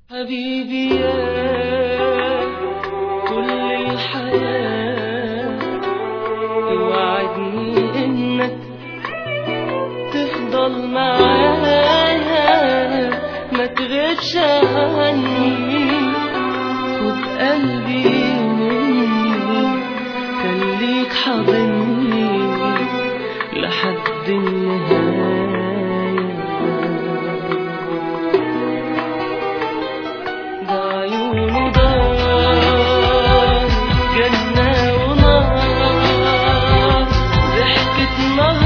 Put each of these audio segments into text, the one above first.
حبيبي يا كل الحياة اوعدني انك تفضل معايا ما تغيبش عني خد قلبي مني خليك حاضني لحد النهاية ده عيونه دار جنة ونار ضحكة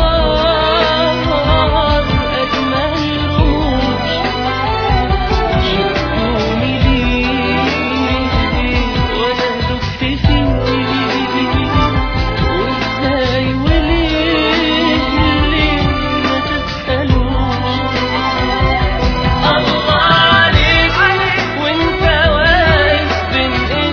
نهار أجمل روح شفتوني ليه وأنا دبت فيه وإزاي وليه ليه ما تسألوش الله عليك وانت واقف بين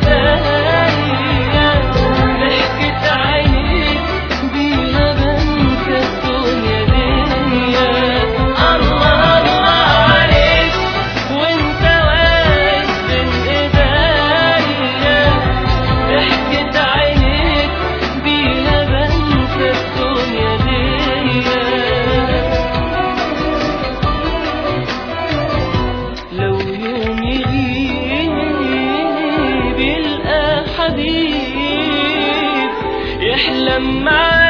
ايديا ضحكة عينيك بيها بنسى الدنيا دنيا الله الله عليك وانت واقف بين ايديا ضحكة عينيك بيها بنسى الدنيا دنيا لو يوم يغيب يلقى حبيب يحلم معاه